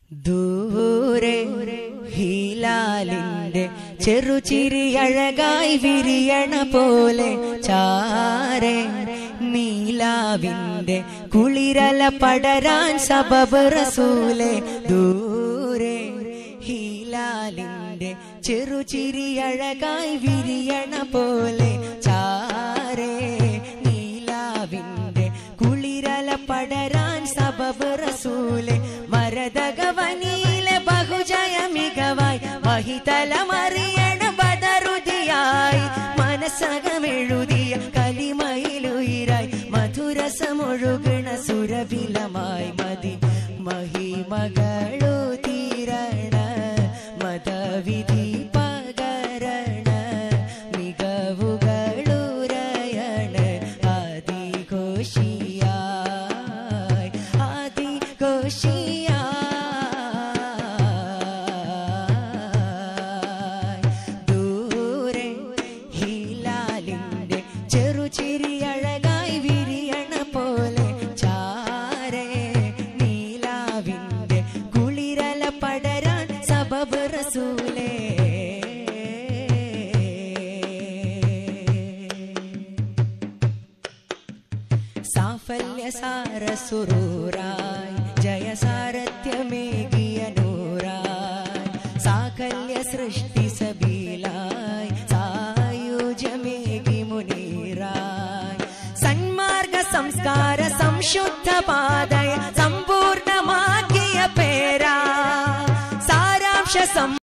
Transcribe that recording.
ദൂരെ ഹീലാലിന്റെ ചെറുചിരി അഴകായി വിരിയണ പോലെ ചാരെ നീലാവിന്റെ കുളിരല പടരാൻ സബബ് റസൂലെ ദൂരെ ഹീലാലിന്റെ ചെറുചിരി അഴകായി വിരിയണ പോലെ ചാരെ നീലാവിന്റെ കുളിരല പടരാൻ സബബ് റസൂലെ മരതകവനിയിലെ ബഹുജയ മികവായി മഹിതലമറിയണ ബദറുതിയായി മനസ്സകമെഴുതിയ കലിമയിലുയിരായി മധുരസമൊഴുകണ സുരവിലമായി മതി മഹിമകളു തീരണ മതവിധി പകരണ മികവുകളുരയണ ആദിഘോഷിയായി ആദിഘോഷിയായി ദൂരെ ഹിലാലിന്റെ ചെറുചിരി അഴകായി വിരിയണ പോലെ ചാരെ നീലാവിന്റെ കുളിരല പടരാൻ സബബ് റസൂലേ സാഫല്യ സാര സുറൂറായി ജയസാരഥ്യമേകിയ നൂറായി സാകല്യ സൃഷ്ടി സബീലായി സായുജമേകി മുനീറായി സന്മാർഗ സംസ്കാര സംശുദ്ധ പാതയ സമ്പൂർണമാക്കിയ പേരാ സാരാംശ സം